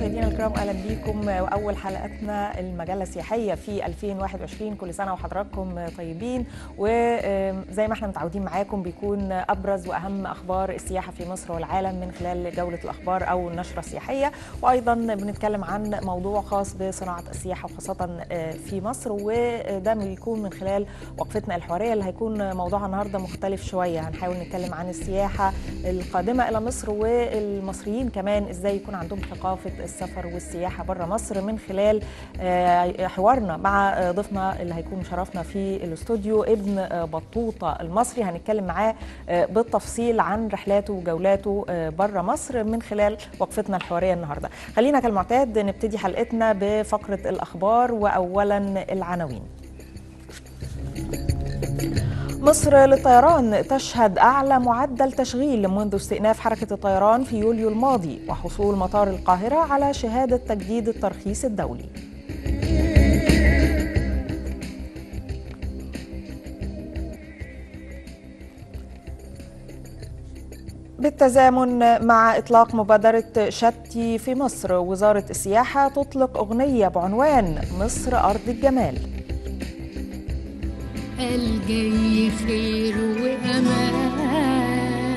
مشاهدينا الكرام اهلا بيكم واول حلقتنا المجله السياحيه في 2021 كل سنه وحضراتكم طيبين وزي ما احنا متعودين معاكم بيكون ابرز واهم اخبار السياحه في مصر والعالم من خلال جوله الاخبار او النشره السياحيه وايضا بنتكلم عن موضوع خاص بصناعه السياحه وخاصه في مصر وده بيكون من خلال وقفتنا الحواريه اللي هيكون موضوعها النهارده مختلف شويه هنحاول نتكلم عن السياحه القادمه الى مصر والمصريين كمان ازاي يكون عندهم ثقافه السفر والسياحه بره مصر من خلال حوارنا مع ضيفنا اللي هيكون مشرفنا في الاستوديو ابن بطوطه المصري هنتكلم معاه بالتفصيل عن رحلاته وجولاته بره مصر من خلال وقفتنا الحواريه النهارده خلينا كالمعتاد نبتدي حلقتنا بفقره الاخبار واولا العناوين مصر للطيران تشهد أعلى معدل تشغيل منذ استئناف حركة الطيران في يوليو الماضي وحصول مطار القاهرة على شهادة تجديد الترخيص الدولي بالتزامن مع إطلاق مبادرة شتي في مصر وزارة السياحة تطلق أغنية بعنوان مصر أرض الجمال الجاي خير وأمان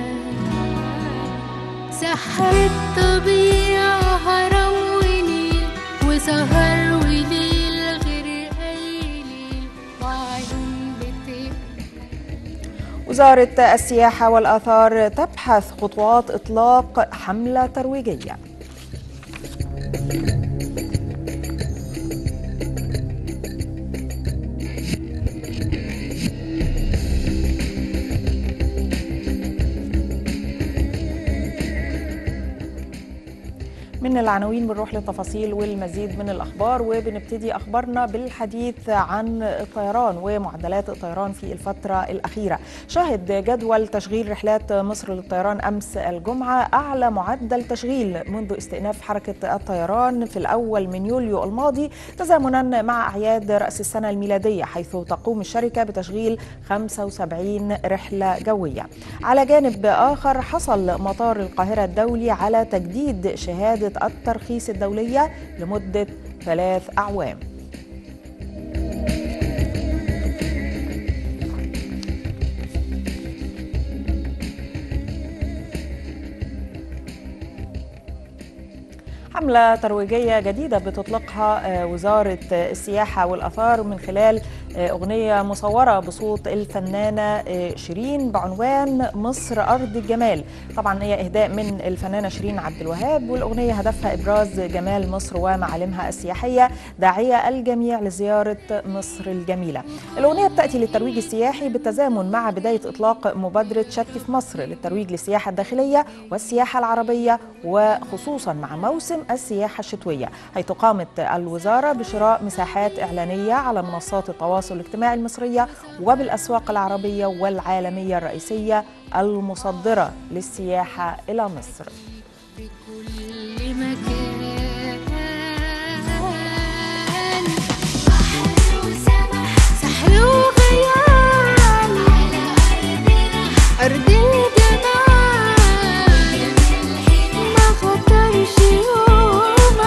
سحر الطبيعة هرم ونيل وسهر وليل غير أي ليل وعيون بتبقى وزارة السياحة والآثار تبحث خطوات إطلاق حملة ترويجية من العناوين بنروح للتفاصيل والمزيد من الاخبار وبنبتدي اخبارنا بالحديث عن الطيران ومعدلات الطيران في الفتره الاخيره. شهد جدول تشغيل رحلات مصر للطيران امس الجمعه اعلى معدل تشغيل منذ استئناف حركه الطيران في الاول من يوليو الماضي تزامنا مع اعياد راس السنه الميلاديه حيث تقوم الشركه بتشغيل 75 رحله جويه. على جانب اخر حصل مطار القاهره الدولي على تجديد شهاده الترخيص الدولية لمدة ثلاث أعوام حملة ترويجية جديدة بتطلقها وزارة السياحة والأثار من خلال أغنية مصورة بصوت الفنانة شيرين بعنوان مصر أرض الجمال طبعا هي إهداء من الفنانة شيرين عبد الوهاب والأغنية هدفها إبراز جمال مصر ومعالمها السياحية داعية الجميع لزيارة مصر الجميلة الأغنية بتأتي للترويج السياحي بالتزامن مع بداية إطلاق مبادرة شتي في مصر للترويج للسياحة الداخلية والسياحة العربية وخصوصا مع موسم السياحة الشتوية حيث قامت الوزارة بشراء مساحات إعلانية على منصات التواصل الاجتماعي المصرية وبالأسواق العربية والعالمية الرئيسية المصدرة للسياحة إلى مصر في كل مكان بحر وسمح سحر وخيال على أرضنا أرض الجمال ما خطرش يوم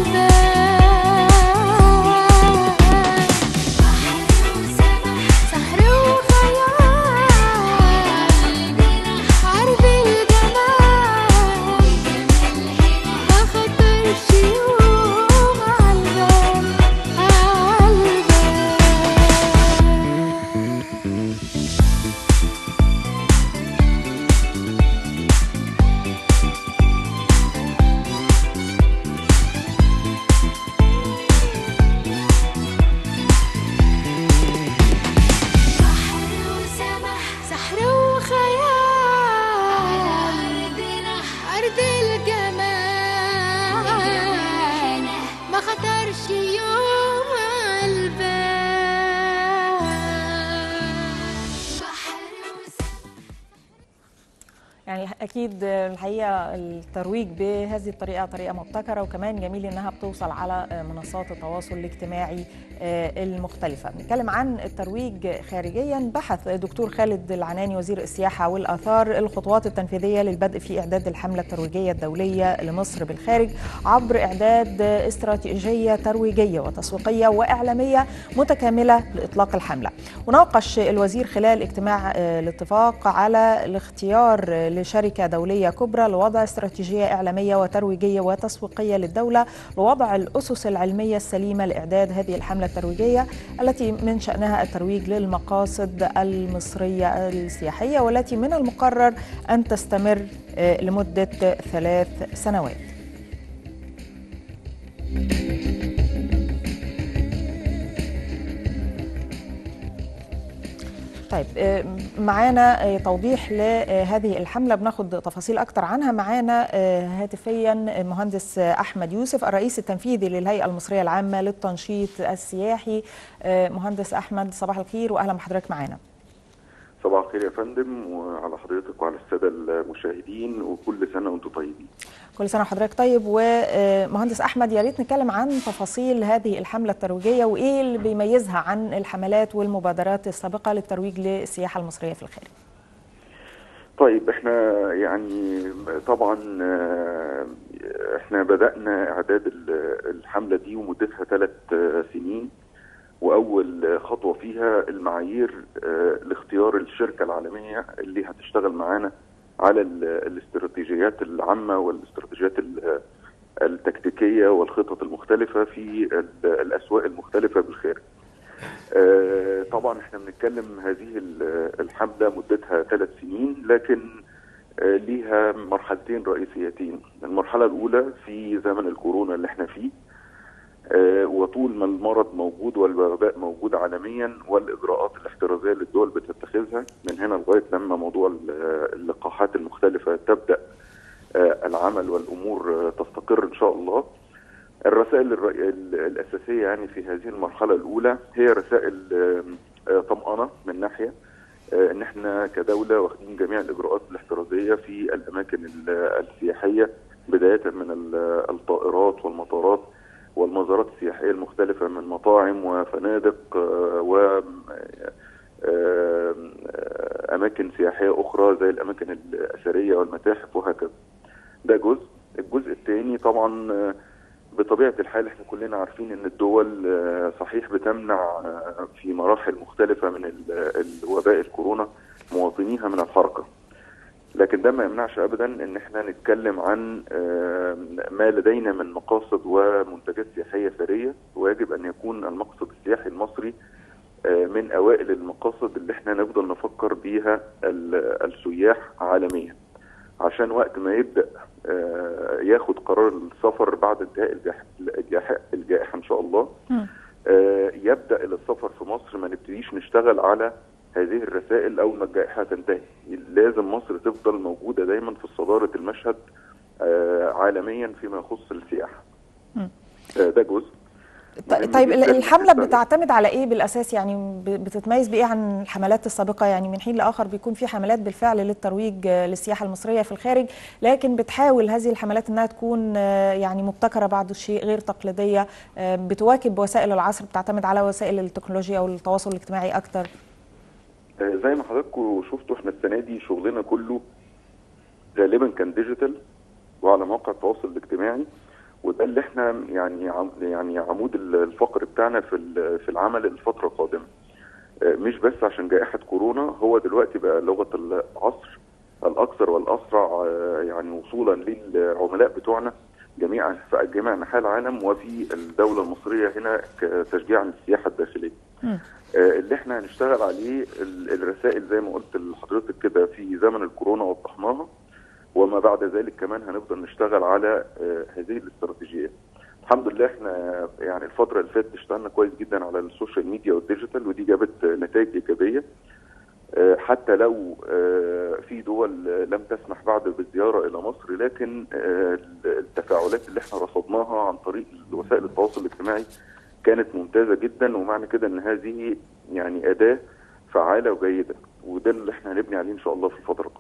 عالبال بحر وسمح سحر وخيال عرض الجمال ما خطرش يوم عالبال عالبال بحر وسمح سحر وخيال أرضنا أرض الجمال ما خطرش يوم البال بحر وسمح يعني يعني اكيد الحقيقه الترويج بهذه الطريقه طريقه مبتكره وكمان جميل انها بتوصل على منصات التواصل الاجتماعي المختلفه بنتكلم عن الترويج خارجيا بحث دكتور خالد العناني وزير السياحه والاثار الخطوات التنفيذيه للبدء في اعداد الحمله الترويجيه الدوليه لمصر بالخارج عبر اعداد استراتيجيه ترويجيه وتسويقيه واعلاميه متكامله لاطلاق الحمله وناقش الوزير خلال اجتماع الاتفاق على الاختيار لشركه دوليه كبرى لوضع استراتيجيه اعلاميه وترويجيه وتسويقيه للدوله لوضع الاسس العلميه السليمه لاعداد هذه الحمله الترويجيه التي من شانها الترويج للمقاصد المصريه السياحيه والتي من المقرر ان تستمر لمده ثلاث سنوات. طيب معانا توضيح لهذه الحمله بناخد تفاصيل اكتر عنها معانا هاتفيا المهندس احمد يوسف الرئيس التنفيذي للهيئه المصريه العامه للتنشيط السياحي مهندس احمد صباح الخير واهلا بحضرتك معانا صباح الخير يا فندم وعلى حضرتك وعلى الساده المشاهدين وكل سنه وانتم طيبين كل سنه وحضرتك طيب ومهندس احمد يا ريت نتكلم عن تفاصيل هذه الحمله الترويجيه وايه اللي بيميزها عن الحملات والمبادرات السابقه للترويج للسياحه المصريه في الخارج. طيب احنا يعني طبعا احنا بدانا اعداد الحمله دي ومدتها ثلاث سنين واول خطوه فيها المعايير لاختيار الشركه العالميه اللي هتشتغل معانا على الاستراتيجيات العامه والاستراتيجيات التكتيكيه والخطط المختلفه في الاسواق المختلفه بالخارج. طبعا احنا بنتكلم هذه الحمله مدتها ثلاث سنين لكن ليها مرحلتين رئيسيتين، المرحله الاولى في زمن الكورونا اللي احنا فيه وطول ما المرض موجود والوباء موجود عالميا والاجراءات الاحترازيه اللي الدول بتتخذها من هنا لغايه لما موضوع اللقاحات المختلفه تبدا العمل والامور تستقر ان شاء الله. الرسائل الاساسيه يعني في هذه المرحله الاولى هي رسائل طمانه من ناحيه ان احنا كدوله واخدين جميع الاجراءات الاحترازيه في الاماكن السياحيه بدايه من الطائرات والمطارات والمزارات السياحيه المختلفه من مطاعم وفنادق و اماكن سياحيه اخرى زي الاماكن الاثريه والمتاحف وهكذا. ده جزء، الجزء الثاني طبعا بطبيعه الحال احنا كلنا عارفين ان الدول صحيح بتمنع في مراحل مختلفه من الوباء الكورونا مواطنيها من الحركه. لكن ده ما يمنعش ابدا ان احنا نتكلم عن ما لدينا من مقاصد ومنتجات سياحيه ثريه ويجب ان يكون المقصد السياحي المصري من اوائل المقاصد اللي احنا نفضل نفكر بيها السياح عالميا عشان وقت ما يبدا ياخد قرار السفر بعد انتهاء الجائحه الجائحه ان شاء الله يبدا الى السفر في مصر ما نبتديش نشتغل على هذه الرسائل اول ما الجائحه تنتهي لازم مصر تفضل موجوده دايما في صداره المشهد عالميا فيما يخص السياحه ده جزء طيب الحمله بتعتمد على ايه بالاساس يعني بتتميز بايه عن الحملات السابقه يعني من حين لاخر بيكون في حملات بالفعل للترويج للسياحه المصريه في الخارج لكن بتحاول هذه الحملات انها تكون يعني مبتكره بعض الشيء غير تقليديه بتواكب وسائل العصر بتعتمد على وسائل التكنولوجيا والتواصل الاجتماعي اكتر زي ما حضراتكم شفتوا احنا السنه دي شغلنا كله غالبا كان ديجيتال وعلى مواقع التواصل الاجتماعي وده اللي احنا يعني يعني عمود الفقر بتاعنا في في العمل الفتره القادمه. مش بس عشان جائحه كورونا هو دلوقتي بقى لغه العصر الاكثر والاسرع يعني وصولا للعملاء بتوعنا جميع في جميع انحاء العالم وفي الدوله المصريه هنا كتشجيعا للسياحه الداخليه. اللي احنا هنشتغل عليه الرسائل زي ما قلت لحضرتك كده في زمن الكورونا وضحناها وما بعد ذلك كمان هنفضل نشتغل على هذه الاستراتيجيات. الحمد لله احنا يعني الفتره اللي فاتت اشتغلنا كويس جدا على السوشيال ميديا والديجيتال ودي جابت نتائج ايجابيه حتى لو في دول لم تسمح بعد بالزياره الى مصر لكن التفاعلات اللي احنا رصدناها عن طريق وسائل التواصل الاجتماعي كانت ممتازه جدا ومعنى كده ان هذه يعني اداه فعاله وجيده وده اللي احنا هنبني عليه ان شاء الله في الفتره القادمه.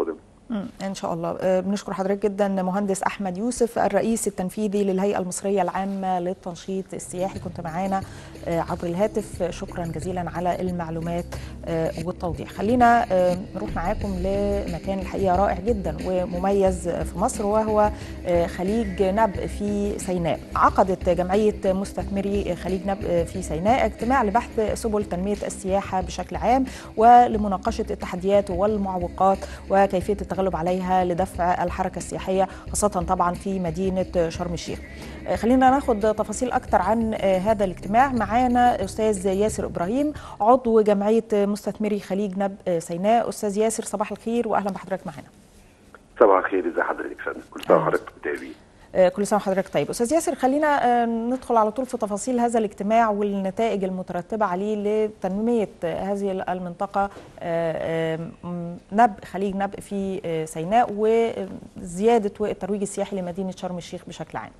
مم، ان شاء الله آه، بنشكر حضرتك جدا مهندس احمد يوسف الرئيس التنفيذي للهيئه المصريه العامه للتنشيط السياحي كنت معانا آه، عبر الهاتف شكرا جزيلا على المعلومات آه، والتوضيح خلينا آه، نروح معاكم لمكان الحقيقه رائع جدا ومميز في مصر وهو آه، خليج نبء في سيناء عقدت جمعيه مستثمري خليج نبء في سيناء اجتماع لبحث سبل تنميه السياحه بشكل عام ولمناقشه التحديات والمعوقات وكيفيه التغلب عليها لدفع الحركه السياحيه خاصه طبعا في مدينه شرم الشيخ. آه، خلينا ناخد تفاصيل اكتر عن آه، هذا الاجتماع معانا استاذ ياسر ابراهيم عضو جمعيه مستثمري خليج نبء سيناء استاذ ياسر صباح الخير واهلا بحضرتك معانا. صباح الخير ازي حضرتك فندم كل سنه أهلا. وحضرتك متابعين آه، كل سنه وحضرتك طيب استاذ ياسر خلينا آه، ندخل على طول في تفاصيل هذا الاجتماع والنتائج المترتبه عليه لتنميه آه، هذه المنطقه آه، آه، م- نبء خليج نبء في آه، سيناء وزياده والترويج السياحي لمدينه شرم الشيخ بشكل عام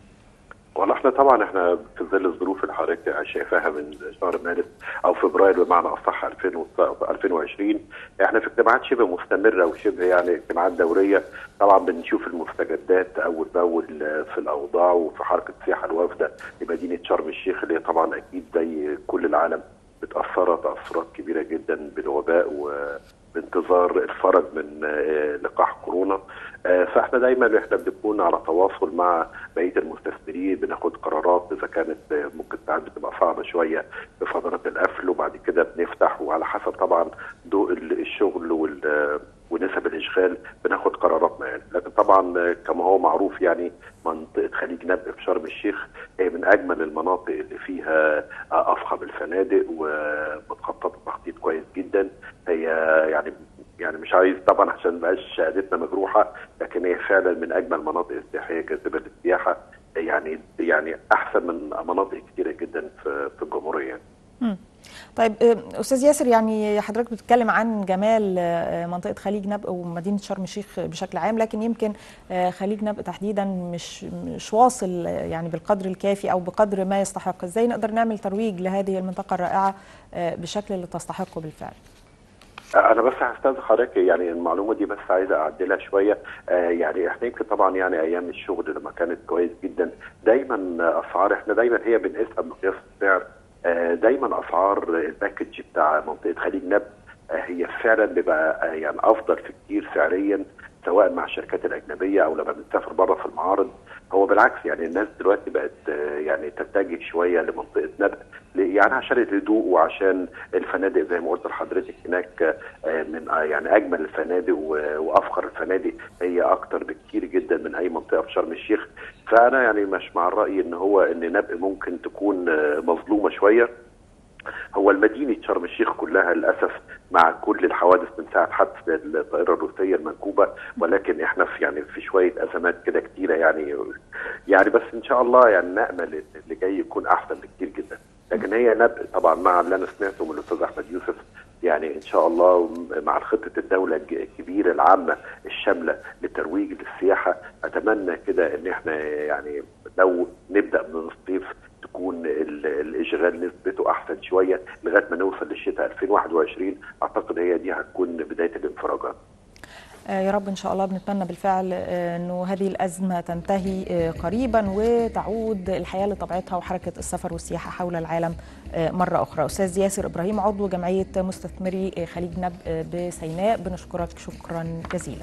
والله احنا طبعا احنا في ظل الظروف اللي حضرتك شايفاها من شهر مارس او فبراير بمعنى اصح 2000 و- 2020 احنا في اجتماعات شبه مستمره وشبه يعني اجتماعات دوريه طبعا بنشوف المستجدات اول باول في الاوضاع وفي حركه السياحه الوافده لمدينه شرم الشيخ اللي هي طبعا اكيد زي كل العالم متاثره تاثرات كبيره جدا بالوباء وبانتظار الفرج من آه، لقاح كورونا آه، فاحنا دايما احنا بنكون على تواصل مع بقيه المستثمرين بناخد قرارات اذا كانت آه، ممكن ساعات بتبقى صعبه شويه في فترات القفل وبعد كده بنفتح وعلى حسب طبعا ضوء ال- الشغل وال ونسب الاشغال بناخد قرارات معينه، لكن طبعا آه، كما هو معروف يعني منطقه خليج نبء في شرم الشيخ هي من اجمل المناطق اللي فيها آه، افخم الفنادق ومتخططه تخطيط كويس جدا هي يعني يعني مش عايز طبعا عشان ما بقاش شهادتنا مجروحه لكن هي فعلا من اجمل المناطق السياحيه جاذبه للسياحه يعني يعني احسن من مناطق كتيره جدا في في الجمهوريه يعني. مم. طيب آه، استاذ ياسر يعني حضرتك بتتكلم عن جمال آه، منطقه خليج نبء ومدينه شرم الشيخ بشكل عام لكن يمكن آه، خليج نبء تحديدا مش مش واصل آه، يعني بالقدر الكافي او بقدر ما يستحق ازاي نقدر نعمل ترويج لهذه المنطقه الرائعه آه، بالشكل اللي تستحقه بالفعل انا بس هستاذن حضرتك يعني المعلومه دي بس عايز اعدلها شويه آه يعني احنا يمكن طبعا يعني ايام الشغل لما كانت كويس جدا دايما اسعار احنا دايما هي بنقيسها بمقياس السعر آه دايما اسعار الباكج بتاع منطقه خليج نبت آه هي فعلا بيبقى آه يعني افضل في كتير سعريا سواء مع الشركات الاجنبيه او لما بنسافر بره في المعارض هو بالعكس يعني الناس دلوقتي بقت آه، يعني تتجه شويه لمنطقه نبأ ل- يعني عشان الهدوء وعشان الفنادق زي ما قلت لحضرتك هناك آه، من آه، يعني اجمل الفنادق و- وافخر الفنادق هي اكتر بكتير جدا من اي منطقه في شرم الشيخ فانا يعني مش مع الراي ان هو ان نبأ ممكن تكون آه، مظلومه شويه هو المدينة شرم الشيخ كلها للأسف مع كل الحوادث من ساعة حادث الطائرة الروسية المنكوبة ولكن احنا في يعني في شوية أزمات كده كتيرة يعني يعني بس إن شاء الله يعني نأمل إن اللي جاي يكون أحسن بكتير جدا لكن هي نبأ طبعا مع اللي أنا سمعته من الأستاذ أحمد يوسف يعني إن شاء الله مع خطة الدولة الج- الكبيرة العامة الشاملة للترويج للسياحة أتمنى كده إن احنا يعني لو نبدأ من الصيف تكون ال- الاشغال نسبته احسن شويه لغايه ما نوصل للشتاء 2021 اعتقد هي دي هتكون بدايه الانفراجات. آه، يا رب ان شاء الله بنتمنى بالفعل آه، انه هذه الازمه تنتهي آه، قريبا وتعود الحياه لطبيعتها وحركه السفر والسياحه حول العالم آه، مره اخرى استاذ ياسر ابراهيم عضو جمعيه مستثمري آه، خليج نبء آه، بسيناء بنشكرك شكرا جزيلا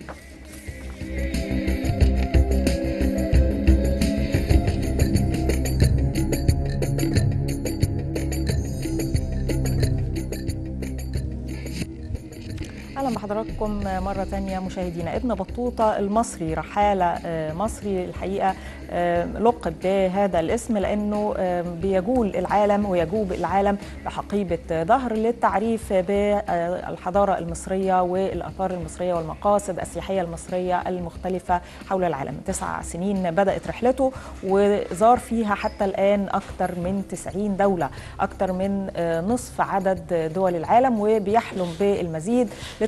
اهلا بحضراتكم مره تانية مشاهدينا ابن بطوطه المصري رحاله آه، مصري الحقيقه آه، لقب بهذا الاسم لانه آه، بيجول العالم ويجوب العالم بحقيبه ظهر للتعريف بالحضاره المصريه والاثار المصريه والمقاصد السياحيه المصريه المختلفه حول العالم تسع سنين بدات رحلته وزار فيها حتى الان اكثر من 90 دوله اكثر من آه، نصف عدد دول العالم وبيحلم بالمزيد للترويج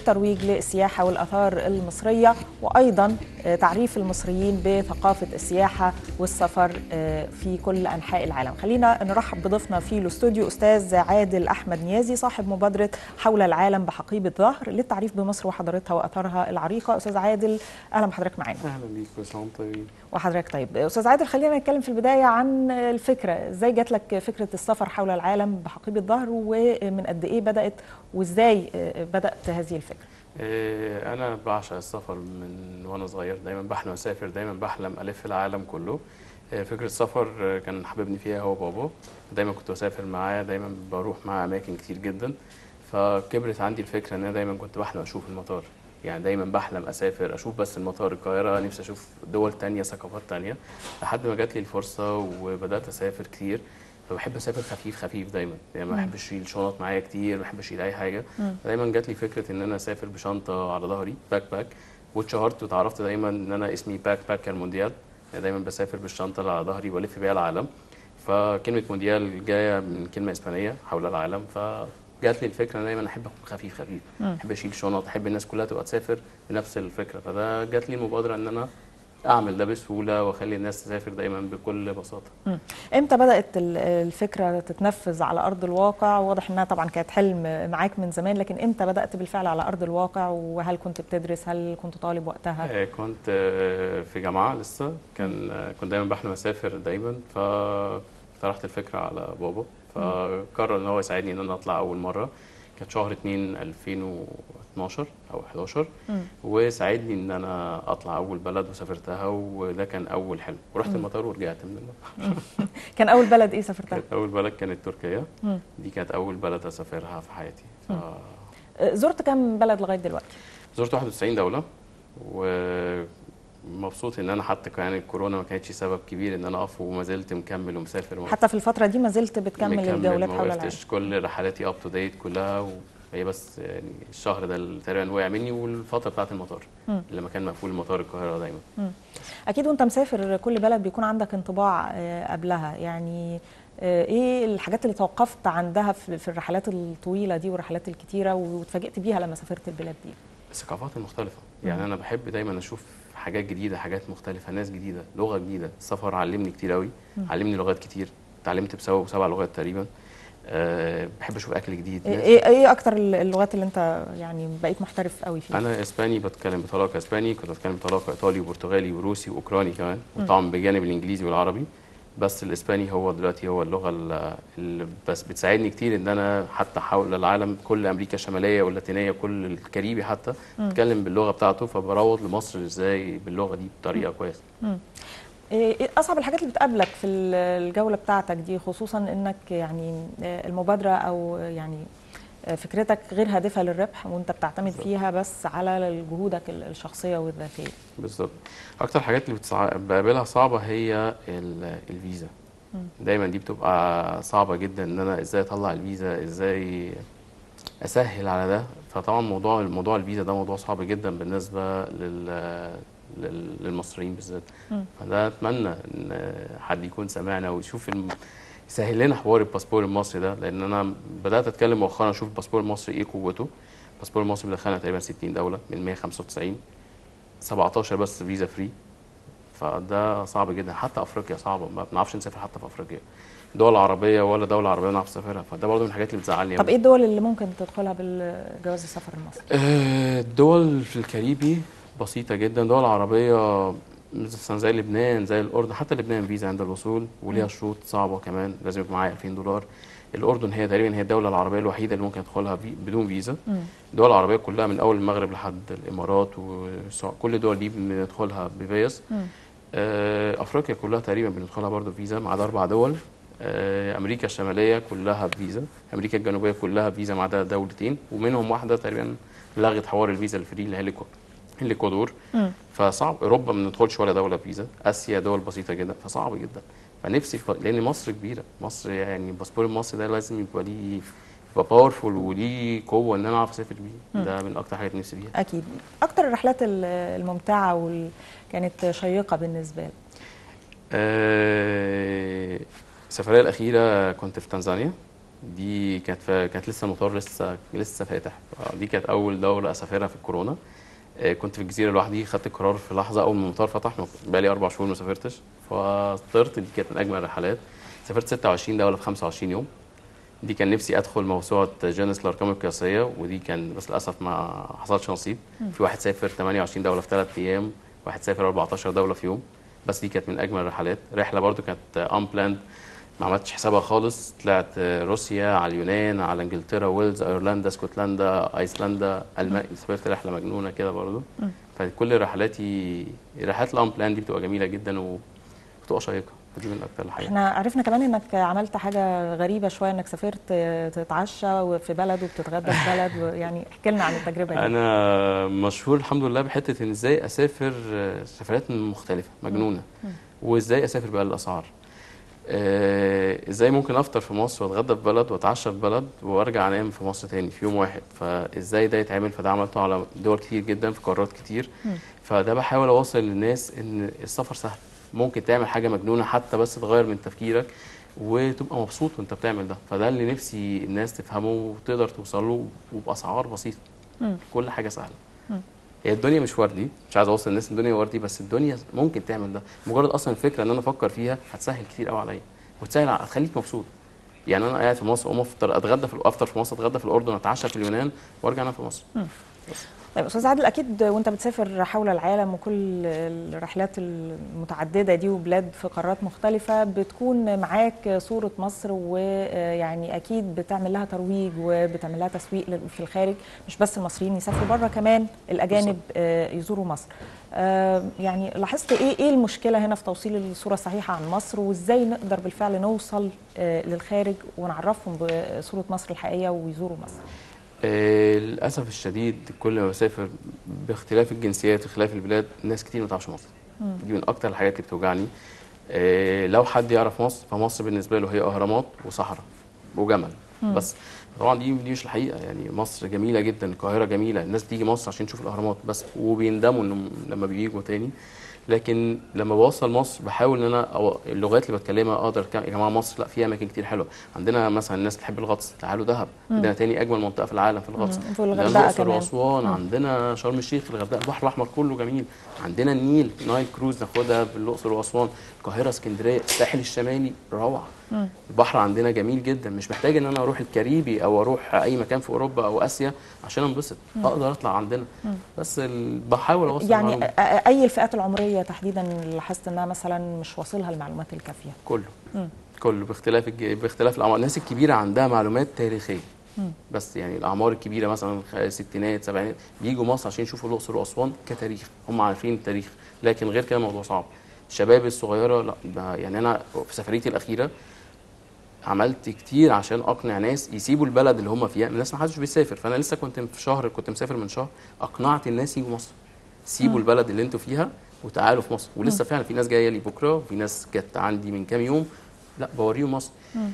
الترويج للسياحة والآثار المصرية وأيضا آه، تعريف المصريين بثقافة السياحة والسفر آه، في كل أنحاء العالم خلينا نرحب بضيفنا في الاستوديو أستاذ عادل أحمد نيازي صاحب مبادرة حول العالم بحقيبة ظهر للتعريف بمصر وحضارتها وآثارها العريقة أستاذ عادل أهلا بحضرتك معانا اهلا بيك كل سنه وانتم طيبين وحضرتك طيب استاذ عادل خلينا نتكلم في البدايه عن الفكره ازاي جات لك فكره السفر حول العالم بحقيبه ظهر ومن قد ايه بدات وازاي بدات هذه الفكره إيه، انا بعشق السفر من وانا صغير دايما بحلم اسافر دايما بحلم الف العالم كله إيه، فكره السفر آه، كان حببني فيها هو بابا دايما كنت بسافر معاه دايما بروح معاه اماكن كتير جدا فكبرت عندي الفكره ان انا دايما كنت بحلم اشوف المطار يعني دايما بحلم اسافر اشوف بس المطار القاهره نفسي اشوف دول تانية ثقافات تانية لحد ما جات لي الفرصه وبدات اسافر كتير فبحب اسافر خفيف خفيف دايما يعني ما بحبش اشيل شنط معايا كتير ما بحبش اشيل اي حاجه دايما جات لي فكره ان انا اسافر بشنطه على ظهري باك باك واتشهرت وتعرفت دايما ان انا اسمي باك باكر مونديال يعني دايما بسافر بالشنطه اللي على ظهري والف بيها العالم فكلمه مونديال جايه من كلمه اسبانيه حول العالم فجات لي الفكره ان دايما احب اكون خفيف خفيف احب اشيل شنط احب الناس كلها تبقى تسافر بنفس الفكره فده جات لي المبادره ان انا اعمل ده بسهوله واخلي الناس تسافر دايما بكل بساطه مم. امتى بدات ال- الفكره تتنفذ على ارض الواقع واضح انها طبعا كانت حلم معاك من زمان لكن امتى بدات بالفعل على ارض الواقع وهل كنت بتدرس هل كنت طالب وقتها آه، كنت آه، في جامعة لسه كان آه، كنت دايما بحلم أسافر دايما فطرحت الفكرة على بابا فقرر إن هو يساعدني إن أنا أطلع أول مرة كانت شهر 2 2012 أو 11 وساعدني إن أنا أطلع أول بلد وسافرتها وده كان أول حلم ورحت المطار ورجعت من المطار كان اول بلد ايه سافرتها كانت أول بلد كانت تركيا مم. دي كانت أول بلد أسافرها في حياتي ف... آه، زرت كم بلد لغايه دلوقتي زرت 91 دولة ومبسوط ان انا حتى كان الكورونا ما كانتش سبب كبير ان انا اقف وما زلت مكمل ومسافر وما- حتى في الفتره دي ما زلت بتكمل مكمل، الجولات ما حول العالم وقفتش كل رحلاتي اب تو ديت كلها وهي بس يعني الشهر ده اللي تقريبا وقع مني والفتره بتاعت المطار مم. لما كان مقفول مطار القاهره دايما اكيد وانت مسافر كل بلد بيكون عندك انطباع آه، قبلها يعني آه، ايه الحاجات اللي توقفت عندها في في الرحلات الطويله دي والرحلات الكتيره واتفاجئت بيها لما سافرت البلاد دي الثقافات المختلفة يعني أنا بحب دايما أشوف حاجات جديدة حاجات مختلفة ناس جديدة لغة جديدة السفر علمني كتير قوي علمني لغات كتير اتعلمت بسببه سبع لغات تقريبا أه بحب أشوف أكل جديد ايه ناس- ايه إيه اكتر اللغات اللي انت يعني بقيت محترف قوي فيها انا اسباني بتكلم بطلاقه اسباني كنت بتكلم بطلاقه ايطالي وبرتغالي وروسي واوكراني كمان وطبعا بجانب الانجليزي والعربي بس الاسباني هو دلوقتي هو اللغه ال- اللي بس بتساعدني كتير ان انا حتى حول العالم كل امريكا الشماليه واللاتينيه كل الكاريبي حتى بتكلم باللغه بتاعته فبروض لمصر ازاي باللغه دي بطريقه كويسه ايه إيه اصعب الحاجات اللي بتقابلك في ال- الجوله بتاعتك دي خصوصا انك يعني آه، المبادره او يعني آه، فكرتك غير هادفه للربح وانت بتعتمد فيها بس على جهودك ال- الشخصيه والذاتيه بالظبط اكتر حاجات اللي بتصع... بقابلها صعبه هي ال... الفيزا دايما دي بتبقى صعبه جدا ان انا ازاي اطلع الفيزا ازاي اسهل على ده فطبعا موضوع موضوع الفيزا ده موضوع صعب جدا بالنسبه لل... لل... للمصريين بالذات فده اتمنى ان حد يكون سمعنا ويشوف الم... يسهل لنا حوار الباسبور المصري ده لان انا بدات اتكلم مؤخرا اشوف الباسبور المصري ايه قوته الباسبور المصري بيدخلنا تقريبا 60 دوله من 195 17 بس فيزا فري فده صعب جدا حتى افريقيا صعبه ما بنعرفش نسافر حتى في افريقيا دول عربيه ولا دوله عربيه نعرف نسافرها فده برضه من الحاجات اللي بتزعلني طب أوي. ايه الدول اللي ممكن تدخلها بالجواز السفر المصري آه، الدول في الكاريبي بسيطة جدا دول عربية مثلا زي لبنان زي الأردن حتى لبنان فيزا عند الوصول وليها شروط صعبة كمان لازم يبقى معايا 2000 دولار الأردن هي تقريبا هي الدولة العربية الوحيدة اللي ممكن أدخلها في بدون فيزا الدول العربية كلها من أول المغرب لحد الإمارات وكل الدول دي بندخلها بفيز آه، أفريقيا كلها تقريبا بندخلها برضه فيزا ما عدا أربع دول آه، أمريكا الشمالية كلها بفيزا أمريكا الجنوبية كلها بفيزا ما عدا دولتين ومنهم واحدة تقريبا لغت حوار الفيزا الفري اللي هي الإكوا- الاكوادور فصعب اوروبا ما ندخلش ولا دوله فيزا اسيا دول بسيطه جدا فصعب جدا فنفسي ف... لان مصر كبيره مصر يعني الباسبور المصري ده لازم يبقى ليه يبقى باورفول وليه قوه ان انا اعرف اسافر بيه ده من اكتر حاجات نفسي فيها اكيد اكتر الرحلات ال- الممتعه وال... كانت شيقه بالنسبه لك آه، السفريه الاخيره كنت في تنزانيا دي كانت ف... كانت لسه المطار لسه لسه فاتح آه، دي كانت اول دوله اسافرها في الكورونا آه، كنت في الجزيره لوحدي خدت القرار في لحظه اول ما المطار فتح ما- بقالي اربع شهور ما سافرتش فطرت دي كانت من اجمل الرحلات سافرت 26 دوله في 25 يوم دي كان نفسي ادخل موسوعه جينيس الارقام القياسيه ودي كان بس للاسف ما حصلش نصيب في واحد سافر 28 دوله في ثلاث ايام واحد سافر 14 دوله في يوم بس دي كانت من اجمل الرحلات رحله برضو كانت ان بلاند ما عملتش حسابها خالص طلعت روسيا على اليونان على انجلترا ويلز ايرلندا اسكتلندا ايسلندا المانيا سافرت رحله مجنونه كده برضو فكل رحلاتي رحلات الان بلاند دي بتبقى جميله جدا وبتبقى شيقه دي من اكتر الحاجات احنا عرفنا كمان انك عملت حاجه غريبه شويه انك سافرت تتعشى في بلد وبتتغدى في بلد يعني احكي لنا عن التجربه دي انا مشهور الحمد لله بحته ان ازاي اسافر آه، سفرات مختلفه مجنونه وازاي اسافر بقى الاسعار آه، ازاي ممكن افطر في مصر واتغدى في بلد واتعشى في بلد وارجع انام في مصر تاني في يوم واحد فازاي ده يتعمل فده عملته على دول كتير جدا في قارات كتير فده بحاول اوصل للناس ان السفر سهل ممكن تعمل حاجه مجنونه حتى بس تغير من تفكيرك وتبقى مبسوط وانت بتعمل ده فده اللي نفسي الناس تفهمه وتقدر توصل له وباسعار بسيطه كل حاجه سهله هي الدنيا مش وردي مش عايز اوصل للناس إن الدنيا وردي بس الدنيا ممكن تعمل ده مجرد اصلا الفكره ان انا افكر فيها هتسهل كتير قوي عليا وتسهل هتخليك مبسوط يعني انا قاعد في مصر اقوم افطر اتغدى في افطر في مصر اتغدى في الاردن اتعشى في اليونان وارجع انام في مصر طيب استاذ عادل اكيد وانت بتسافر حول العالم وكل الرحلات المتعدده دي وبلاد في قارات مختلفه بتكون معاك صوره مصر ويعني اكيد بتعمل لها ترويج وبتعمل لها تسويق لل- في الخارج مش بس المصريين يسافروا بره كمان الاجانب آه، يزوروا مصر آه، يعني لاحظت ايه ايه المشكله هنا في توصيل الصوره الصحيحه عن مصر وازاي نقدر بالفعل نوصل آه، للخارج ونعرفهم بصوره مصر الحقيقيه ويزوروا مصر آه، للاسف الشديد كل ما بسافر باختلاف الجنسيات واختلاف البلاد ناس كتير ما تعرفش مصر دي من اكتر الحاجات اللي بتوجعني آه، لو حد يعرف مصر فمصر بالنسبه له هي اهرامات وصحراء وجمل بس طبعا دي دي مش الحقيقه يعني مصر جميله جدا القاهره جميله الناس بتيجي مصر عشان تشوف الاهرامات بس وبيندموا انهم لما بييجوا تاني لكن لما بوصل مصر بحاول ان انا أو اللغات اللي بتكلمها اقدر أتكلم- يا جماعه مصر لا فيها اماكن كتير حلوه عندنا مثلا الناس بتحب الغطس تعالوا دهب عندنا تاني اجمل منطقه في العالم في الغطس مم. في عندنا الغردقة الاقصر كمان. واسوان عندنا شرم الشيخ الغردقه البحر الاحمر كله جميل عندنا النيل نايل كروز ناخدها في الاقصر واسوان القاهره اسكندريه الساحل الشمالي روعه البحر عندنا جميل جدا مش محتاج ان انا اروح الكاريبي او اروح اي مكان في اوروبا او اسيا عشان انبسط اقدر اطلع عندنا بس ال- بحاول اوصل يعني المعلومة. أ- أ- اي الفئات العمريه تحديدا اللي لاحظت انها مثلا مش واصلها المعلومات الكافيه كله كله باختلاف الج... باختلاف الاعمار الناس الكبيره عندها معلومات تاريخيه بس يعني الاعمار الكبيره مثلا خ- ستينات سبعينات بيجوا مصر عشان يشوفوا الاقصر واسوان كتاريخ هم عارفين التاريخ لكن غير كده الموضوع صعب الشباب الصغيره لا ده يعني انا في سفريتي الاخيره عملت كتير عشان اقنع ناس يسيبوا البلد اللي هم فيها الناس ما حدش بيسافر فانا لسه كنت في شهر كنت مسافر من شهر اقنعت الناس يجوا مصر سيبوا البلد اللي انتوا فيها وتعالوا في مصر ولسه فعلا في ناس جايه لي بكره وفي ناس جت عندي من كام يوم لا بوريهم مصر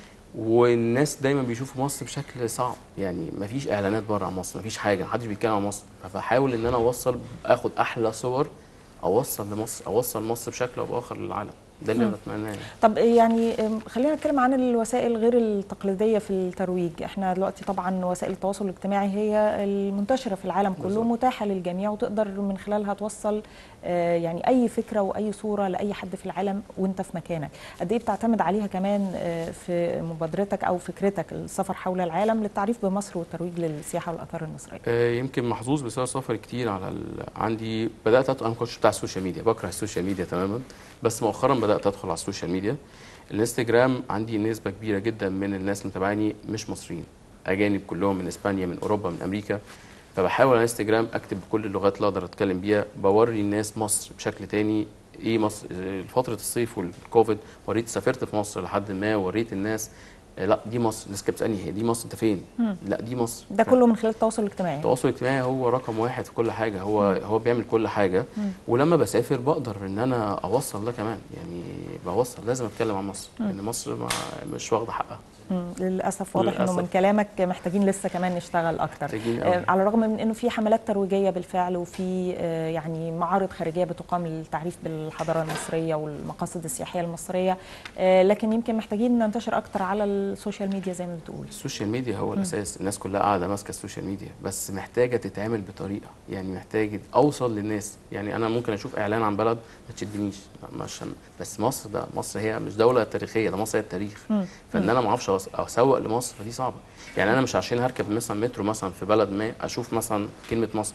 والناس دايما بيشوفوا مصر بشكل صعب يعني مفيش اعلانات بره عن مصر مفيش حاجه محدش بيتكلم عن مصر فبحاول ان انا اوصل اخد احلى صور اوصل لمصر اوصل مصر بشكل او باخر للعالم ده اللي انا بتمناه يعني. طب يعني أم، خلينا نتكلم عن الوسائل غير التقليديه في الترويج احنا دلوقتي طبعا وسائل التواصل الاجتماعي هي المنتشره في العالم كله بالظبط. متاحه للجميع وتقدر من خلالها توصل آه، يعني اي فكره واي صوره لاي حد في العالم وانت في مكانك قد ايه بتعتمد عليها كمان آه، في مبادرتك او فكرتك السفر حول العالم للتعريف بمصر والترويج للسياحه والاثار المصريه آه، يمكن محظوظ بسبب سفري كتير على ال... عندي بدات أدخل... انا ما كنتش بتاع السوشيال ميديا بكره السوشيال ميديا تماما بس مؤخرا بدات ادخل على السوشيال ميديا الانستجرام عندي نسبه كبيره جدا من الناس اللي متابعاني مش مصريين اجانب كلهم من اسبانيا من اوروبا من امريكا فبحاول على انستجرام اكتب بكل اللغات اللي اقدر اتكلم بيها بوري الناس مصر بشكل تاني ايه مصر آه، فتره الصيف والكوفيد وريت سافرت في مصر لحد ما وريت الناس آه، لا دي مصر الناس كانت بتسالني هي دي مصر انت فين لا دي مصر ده كله من خلال التواصل الاجتماعي التواصل الاجتماعي هو رقم واحد في كل حاجه هو هو بيعمل كل حاجه ولما بسافر بقدر ان انا اوصل ده كمان يعني بوصل لازم اتكلم عن مصر لان مصر ما مش واخده حقها مم، للاسف واضح انه للأسف. من كلامك محتاجين لسه كمان نشتغل اكتر محتاجين آه، أوي. على الرغم من انه في حملات ترويجيه بالفعل وفي آه، يعني معارض خارجيه بتقام للتعريف بالحضاره المصريه والمقاصد السياحيه المصريه آه، لكن يمكن محتاجين ننتشر اكتر على السوشيال ميديا زي ما بتقول السوشيال ميديا هو الاساس الناس كلها قاعده ماسكه السوشيال ميديا بس محتاجه تتعمل بطريقه يعني محتاج اوصل للناس يعني انا ممكن اشوف اعلان عن بلد ما تشدنيش لا، مش بس مصر ده مصر هي مش دوله تاريخيه ده مصر هي التاريخ فان انا ما اعرفش أوس- اسوق لمصر فدي صعبه يعني انا مش عشان هركب مثلا مترو مثلا في بلد ما اشوف مثلا كلمه مصر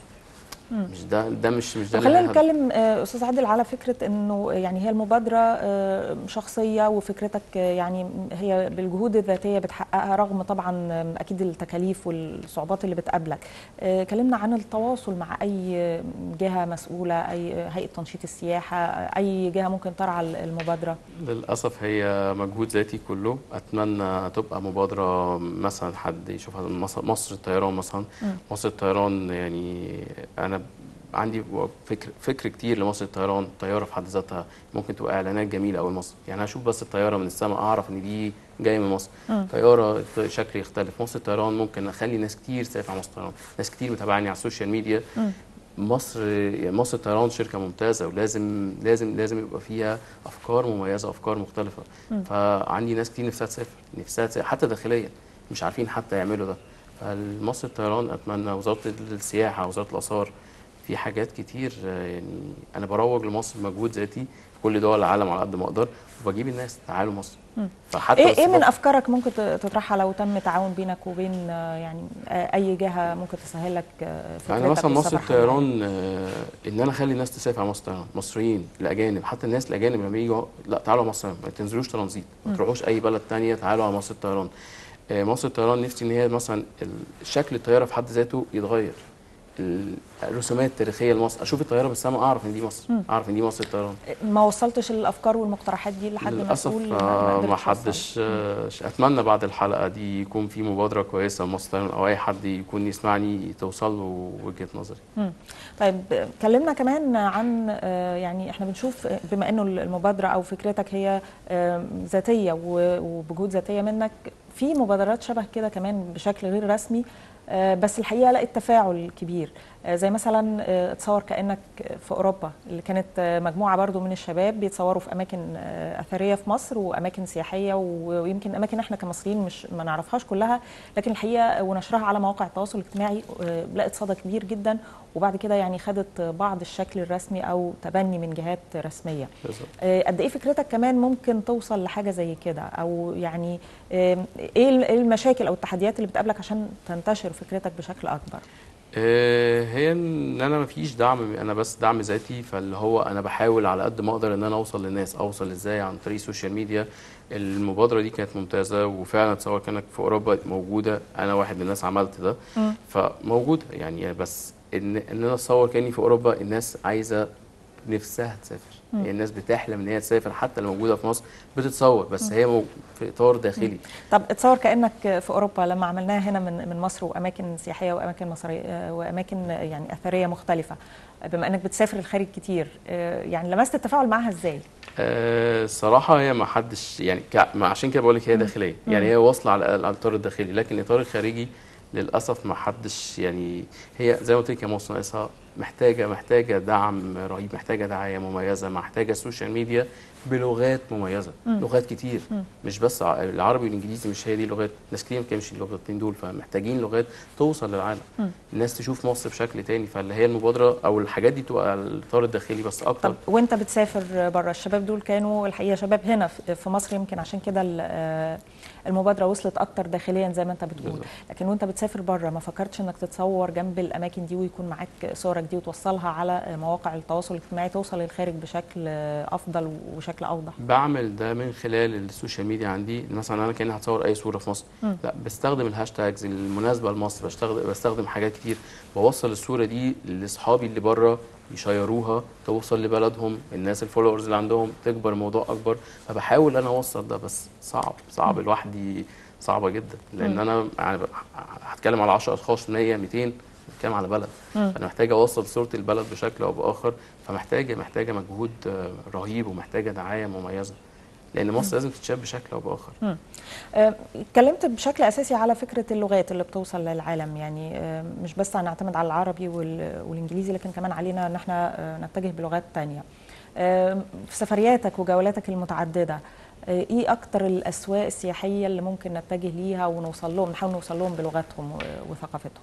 مش ده ده مش مش ده اللي خلينا هيهدف. نتكلم آه، استاذ عادل على فكره انه يعني هي المبادره آه، شخصيه وفكرتك آه، يعني هي بالجهود الذاتيه بتحققها رغم طبعا آه، اكيد التكاليف والصعوبات اللي بتقابلك آه، كلمنا عن التواصل مع اي جهه مسؤوله اي هيئه تنشيط السياحه اي جهه ممكن ترعى المبادره للأسف هي مجهود ذاتي كله أتمنى تبقى مبادرة مثلا حد يشوفها مصر, مصر الطيران مثلا مصر الطيران يعني أنا عندي فكر فكر كتير لمصر الطيران الطيارة في حد ذاتها ممكن تبقى إعلانات جميلة أوي لمصر يعني أشوف بس الطيارة من السماء أعرف إن دي جاية من مصر طيارة شكل يختلف مصر الطيران ممكن أخلي ناس كتير تسافر على مصر الطيران ناس كتير متابعاني على السوشيال ميديا مصر يعني مصر الطيران شركه ممتازه ولازم لازم لازم يبقى فيها افكار مميزه افكار مختلفه فعندي ناس كتير نفسها تسافر نفسها تسافر حتى داخليا مش عارفين حتى يعملوا ده فمصر الطيران اتمنى وزاره السياحه وزاره الاثار في حاجات كتير آه، يعني انا بروج لمصر بمجهود ذاتي في كل دول العالم على قد ما اقدر وبجيب الناس تعالوا مصر فحتى ايه ايه من السفر- افكارك ممكن ت- تطرحها لو تم تعاون بينك وبين آه، يعني آه، اي جهه ممكن تسهل لك آه، فكرتك يعني مثلا مصر والسفر حواليها؟ الطيران آه، ان انا اخلي الناس تسافر على مصر الطيران مصريين الاجانب حتى الناس الاجانب لما يجوا لا تعالوا على مصر ما تنزلوش ترانزيت ما تروحوش اي بلد تانية تعالوا على مصر الطيران آه، مصر الطيران نفسي ان هي مثلا ال- شكل الطياره في حد ذاته يتغير ال- الرسومات التاريخيه لمصر اشوف الطياره بالسماء اعرف ان دي مصر اعرف ان دي مصر الطيران ما وصلتش الافكار والمقترحات دي لحد للاسف مسؤول آه، ما قدرش يوصل. حدش آه، اتمنى بعد الحلقه دي يكون في مبادره كويسه لمصر الطيران او اي حد يكون يسمعني توصل له وجهه نظري مم. طيب آه، كلمنا كمان عن آه، يعني احنا بنشوف آه، بما انه المبادره او فكرتك هي آه، ذاتيه و- وبجهود ذاتيه منك في مبادرات شبه كده كمان بشكل غير رسمي آه، بس الحقيقه لقيت تفاعل كبير آه، زي مثلا آه، اتصور كانك في اوروبا اللي كانت آه، مجموعه برضو من الشباب بيتصوروا في اماكن آه، اثريه في مصر واماكن سياحيه و- ويمكن اماكن احنا كمصريين مش ما نعرفهاش كلها لكن الحقيقه ونشرها على مواقع التواصل الاجتماعي آه، لقت صدى كبير جدا وبعد كده يعني خدت بعض الشكل الرسمي او تبني من جهات رسميه بالظبط آه، قد ايه فكرتك كمان ممكن توصل لحاجه زي كده او يعني آم، ايه ال- إيه المشاكل او التحديات اللي بتقابلك عشان تنتشر فكرتك بشكل اكبر آه، هي ان انا مفيش دعم انا بس دعم ذاتي فاللي هو انا بحاول على قد ما اقدر ان انا اوصل للناس اوصل ازاي عن طريق السوشيال ميديا المبادره دي كانت ممتازه وفعلا تصور كانك في اوروبا موجوده انا واحد من الناس عملت ده فموجوده يعني بس ان ان انا اتصور كاني في اوروبا الناس عايزه نفسها تسافر يعني الناس بتحلم ان هي تسافر حتى لو موجوده في مصر بتتصور بس هي مو- في اطار داخلي طب اتصور كانك في اوروبا لما عملناها هنا من من مصر واماكن سياحيه واماكن مصريه آه، واماكن يعني اثريه مختلفه بما انك بتسافر الخارج كتير آه، يعني لمست التفاعل معاها ازاي آه، الصراحة هي ما حدش يعني كع- ما عشان كده بقول لك هي داخلية يعني هي واصلة على على الإطار الداخلي لكن الإطار الخارجي للأسف ما حدش يعني هي زي ما قلت لك يا مصر ناقصها محتاجة محتاجة دعم رهيب محتاجة دعاية مميزة محتاجة السوشيال ميديا بلغات مميزة لغات كتير مش بس ع- العربي والإنجليزي مش هي دي لغات ناس كتير ما بتتكلمش اللغتين دول فمحتاجين لغات توصل للعالم الناس تشوف مصر بشكل تاني فاللي هي المبادرة أو الحاجات دي تبقى على الإطار الداخلي بس أكتر طب وانت بتسافر بره الشباب دول كانوا الحقيقه شباب هنا في في مصر يمكن عشان كده ال- آه، المبادره وصلت اكتر داخليا زي ما انت بتقول بالظبط. لكن وانت بتسافر بره ما فكرتش انك تتصور جنب الاماكن دي ويكون معاك صورك دي وتوصلها على مواقع التواصل الاجتماعي توصل للخارج بشكل آه، افضل وشكل اوضح بعمل ده من خلال السوشيال ميديا عندي مثلا انا كاني هتصور اي صوره في مصر لا بستخدم الهاشتاجز المناسبه لمصر بستخدم بستخدم حاجات كتير بوصل الصوره دي لاصحابي اللي بره يشيروها توصل لبلدهم الناس الفولورز اللي عندهم تكبر الموضوع اكبر فبحاول انا اوصل ده بس صعب صعب لوحدي صعبه جدا لان انا يعني هتكلم على 10 اشخاص 100 200 بتكلم على بلد فانا محتاج اوصل صوره البلد بشكل او باخر فمحتاجه محتاجه مجهود آه، رهيب ومحتاجه دعايه مميزه لان مصر لازم تتشاف بشكل او باخر آه، اتكلمت بشكل اساسي على فكره اللغات اللي بتوصل للعالم يعني آه، مش بس هنعتمد على العربي وال- والانجليزي لكن كمان علينا ان احنا آه، نتجه بلغات تانية آه، في سفرياتك وجولاتك المتعدده آه، ايه اكتر الاسواق السياحيه اللي ممكن نتجه ليها ونوصل لهم نحاول نوصل لهم بلغتهم و- وثقافتهم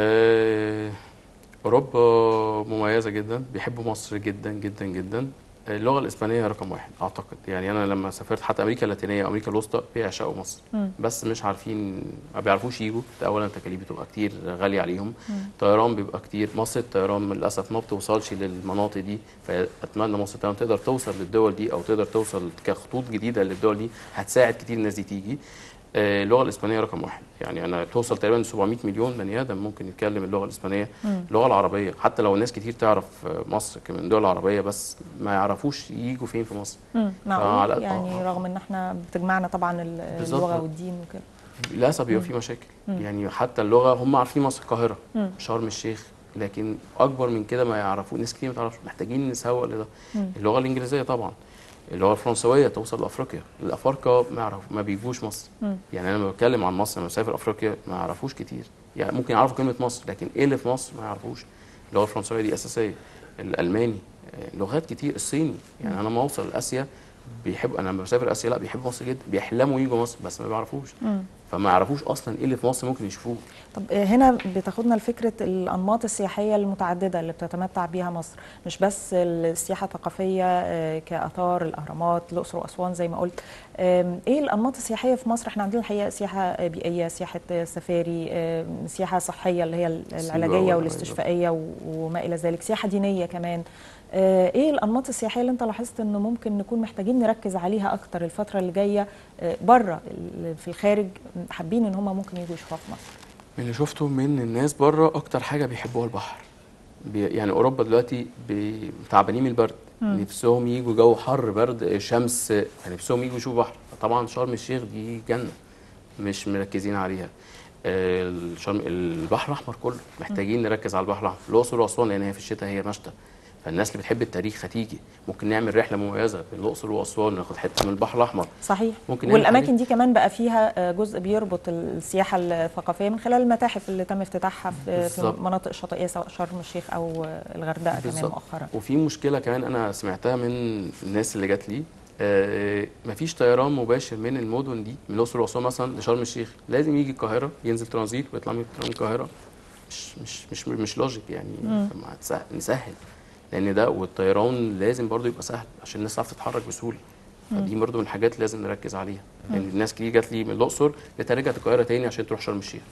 آه، اوروبا مميزه جدا بيحبوا مصر جدا جدا جدا اللغه الاسبانيه رقم واحد اعتقد يعني انا لما سافرت حتى امريكا اللاتينيه وامريكا الوسطى بيعشقوا مصر مم. بس مش عارفين ما بيعرفوش يجوا ده اولا التكاليف بتبقى كتير غاليه عليهم الطيران بيبقى كتير مصر الطيران للاسف ما بتوصلش للمناطق دي فاتمنى مصر الطيران تقدر توصل للدول دي او تقدر توصل كخطوط جديده للدول دي هتساعد كتير الناس دي تيجي آه، اللغه الاسبانيه رقم واحد يعني انا توصل تقريبا 700 مليون بني ادم ممكن يتكلم اللغه الاسبانيه اللغه العربيه حتى لو الناس كتير تعرف آه، مصر من الدول العربيه بس ما يعرفوش يجوا فين في مصر مم، فعلى معقول قد- يعني آه. رغم ان احنا بتجمعنا طبعا ال- بالظبط. اللغه والدين وكده للاسف بيبقى في مشاكل يعني حتى اللغه هم عارفين مصر القاهره مم. شرم الشيخ لكن اكبر من كده ما يعرفوا ناس كتير ما تعرفش محتاجين نسوق لده اللغه الانجليزيه طبعا اللغه الفرنسويه توصل لافريقيا الافارقه ما يعرفوا ما بيجوش مصر مم. يعني انا لما بتكلم عن مصر لما بسافر افريقيا ما يعرفوش كتير يعني ممكن يعرفوا كلمه مصر لكن ايه اللي في مصر ما يعرفوش اللغه الفرنسويه دي اساسيه الالماني آه، لغات كتير الصيني يعني انا لما اوصل لاسيا بيحب انا لما بسافر اسيا لا بيحبوا مصر جدا بيحلموا يجوا مصر بس ما بيعرفوش مم. فما يعرفوش اصلا ايه اللي في مصر ممكن يشوفوه طب آه، هنا بتاخدنا لفكره الانماط السياحيه المتعدده اللي بتتمتع بيها مصر مش بس السياحه الثقافيه آه، كاثار الاهرامات الاقصر واسوان زي ما قلت آم، ايه الانماط السياحيه في مصر احنا عندنا الحقيقه سياحه بيئيه سياحه سفاري آم، سياحه صحيه اللي هي العلاجيه والعلاج. والاستشفائيه و- وما الى ذلك سياحه دينيه كمان آه، ايه الانماط السياحيه اللي انت لاحظت انه ممكن نكون محتاجين نركز عليها اكتر الفتره اللي جايه بره في الخارج حابين ان هم ممكن يجوا يشوفوها في مصر من اللي شفته من الناس بره اكتر حاجه بيحبوها البحر بي يعني اوروبا دلوقتي بي- تعبانين من البرد مم. نفسهم يجوا جو حر برد شمس نفسهم يجوا يشوفوا بحر طبعا شرم الشيخ دي جنه مش مركزين عليها آه، الشرم البحر الاحمر كله محتاجين نركز على البحر الاحمر الاقصر واسوان لان هي في الشتاء هي مشتى فالناس اللي بتحب التاريخ هتيجي ممكن نعمل رحله مميزه في الاقصر واسوان ناخد حته من البحر الاحمر صحيح ممكن نعمل والاماكن حاجات. دي كمان بقى فيها آه، جزء بيربط السياحه الثقافيه من خلال المتاحف اللي تم افتتاحها في, في بالظبط. مناطق شاطئيه سواء شرم الشيخ او آه، الغردقه كمان بالظبط. مؤخرا وفي مشكله كمان انا سمعتها من الناس اللي جات لي آه مفيش طيران مباشر من المدن دي من الاقصر واسوان مثلا لشرم الشيخ لازم يجي القاهره ينزل ترانزيت ويطلع من القاهره مش مش مش مش لوجيك يعني مم. ما تسهل نسهل لان ده والطيران لازم برضو يبقى سهل عشان الناس تعرف تتحرك بسهوله فدي برضو من الحاجات اللي لازم نركز عليها لان الناس كتير جات لي من الاقصر رجعت القاهره تاني عشان تروح شرم الشيخ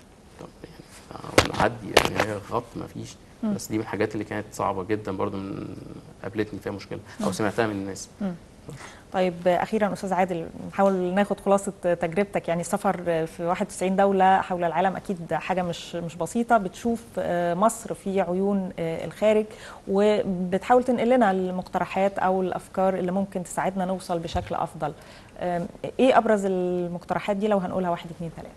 طب يعني آه، نعدي يعني هي غط ما فيش بس دي من الحاجات اللي كانت صعبه جدا برضو من قابلتني فيها مشكله او سمعتها من الناس طيب آه، اخيرا استاذ عادل نحاول ناخد خلاصه تجربتك يعني السفر في 91 دوله حول العالم اكيد حاجه مش مش بسيطه بتشوف آه، مصر في عيون آه، الخارج وبتحاول تنقل لنا المقترحات او الافكار اللي ممكن تساعدنا نوصل بشكل افضل آم، ايه ابرز المقترحات دي لو هنقولها واحد اتنين تلاته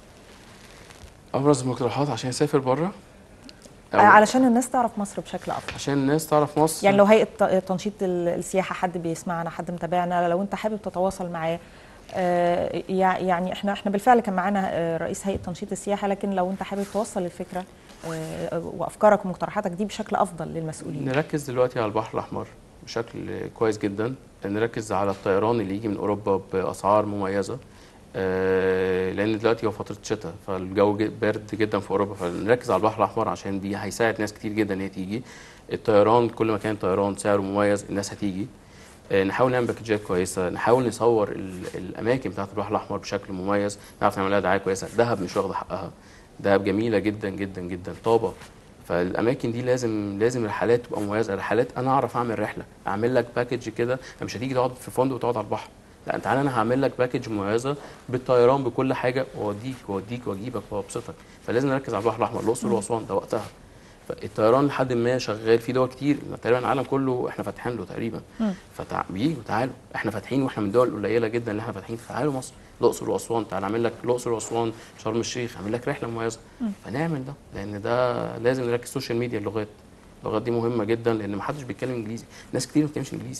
ابرز المقترحات عشان اسافر بره آه، علشان الناس تعرف مصر بشكل افضل عشان الناس تعرف مصر يعني لو هيئه ت- تنشيط ال- السياحه حد بيسمعنا حد متابعنا لو انت حابب تتواصل معاه آه، يع- يعني احنا احنا بالفعل كان معانا آه، رئيس هيئه تنشيط السياحه لكن لو انت حابب توصل الفكره آه، وافكارك ومقترحاتك دي بشكل افضل للمسؤولين نركز دلوقتي على البحر الاحمر بشكل كويس جدا نركز على الطيران اللي يجي من اوروبا باسعار مميزه آه، لان دلوقتي هو فتره شتاء فالجو ج- بارد جدا في اوروبا فنركز على البحر الاحمر عشان دي هيساعد ناس كتير جدا ان هي تيجي الطيران كل ما كان طيران سعره مميز الناس هتيجي آه، نحاول نعمل باكجات كويسه نحاول نصور ال- الاماكن بتاعت البحر الاحمر بشكل مميز نعرف نعمل لها دعايه كويسه دهب مش واخده حقها دهب جميله جدا جدا جدا طابه فالاماكن دي لازم لازم رحلات تبقى مميزه رحلات انا اعرف اعمل رحله اعمل لك باكج كده مش هتيجي تقعد في فندق وتقعد على البحر لا انت تعالى انا هعمل لك باكج مميزه بالطيران بكل حاجه واوديك واوديك واجيبك وابسطك فلازم نركز على البحر الاحمر الاقصر واسوان ده وقتها فالطيران لحد ما شغال في دول كتير تقريبا العالم كله احنا فاتحين له تقريبا فبييجوا تعالوا احنا فاتحين واحنا من دول قليله جدا اللي احنا فاتحين تعالوا مصر الاقصر واسوان تعالى اعمل لك الاقصر واسوان شرم الشيخ اعمل لك رحله مميزه فنعمل ده لان ده لازم نركز السوشيال ميديا اللغات اللغات دي مهمه جدا لان ما حدش بيتكلم انجليزي ناس كتير ما بتتكلمش انجليزي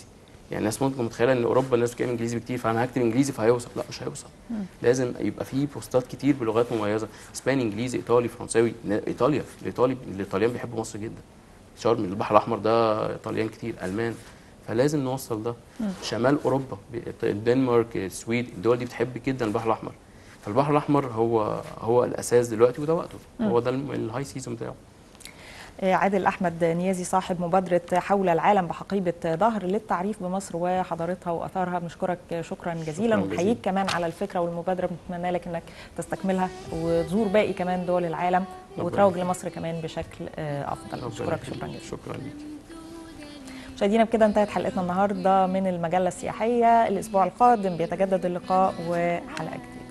يعني الناس ممكن متخيله ان اوروبا الناس بتتكلم انجليزي كتير فانا هكتب انجليزي فهيوصل لا مش هيوصل لازم يبقى في بوستات كتير بلغات مميزه اسباني انجليزي ايطالي فرنساوي ن- ايطاليا الايطالي الايطاليان بيحبوا مصر جدا شرم البحر الاحمر ده ايطاليان كتير المان فلازم نوصل ده شمال اوروبا ب- الدنمارك السويد الدول دي بتحب جدا البحر الاحمر فالبحر الاحمر هو هو الاساس دلوقتي وده وقته هو ده الم- الهاي سيزون بتاعه عادل احمد نيازي صاحب مبادره حول العالم بحقيبه ظهر للتعريف بمصر وحضارتها واثارها بنشكرك شكرا جزيلا جزيلا. ونحييك كمان على الفكره والمبادره بنتمنى لك انك تستكملها وتزور باقي كمان دول العالم ربنا وتروج يخليك. لمصر كمان بشكل آه، افضل ربنا بشكرك يخليك. شكرا جزيلا شكرا ليك مشاهدينا بكده انتهت حلقتنا النهارده من المجله السياحيه الاسبوع القادم بيتجدد اللقاء وحلقه جديده